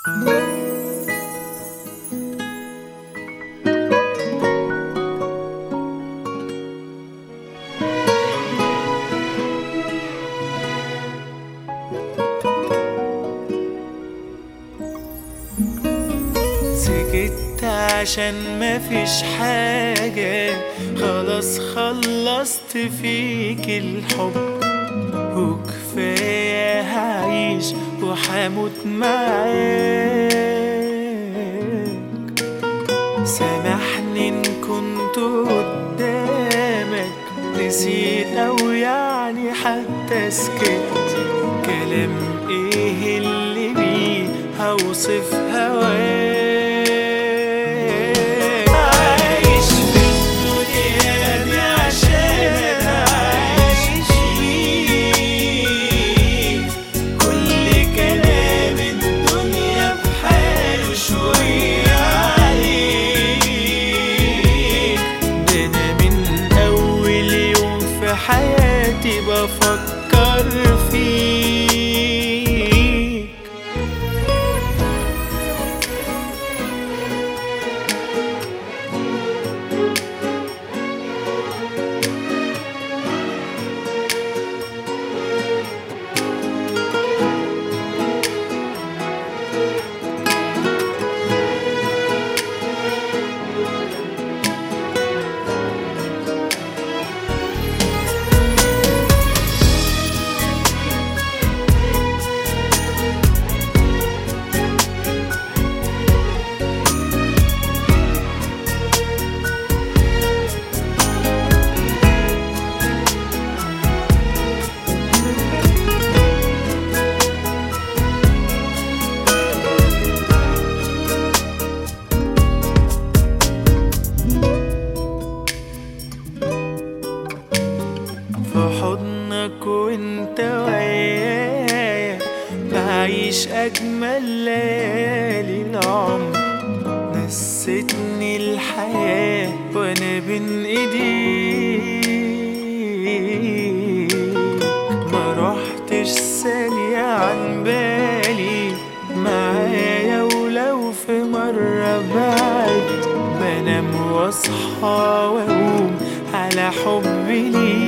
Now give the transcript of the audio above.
سكت عشان مفيش حاجة خلاص خلصت فيك الحب وكفاية هعيش وحموت معاك سامحني ان كنت قدامك نسيت او يعني حتى سكت كلام ايه اللي بيه هوصف هواك عايش في الدنيا دي عشان اعيش فيك كل كلام الدنيا بحاله شوية عليك ده انا من اول يوم في حياتي بفكر فيك في حضنك وانت ويايا بعيش اجمل ليالي العمر نستني الحياة وانا بين ايديك ما رحتش ثانية عن بالي معايا ولو في مرة بعد بنام واصحى واقوم على حبي ليك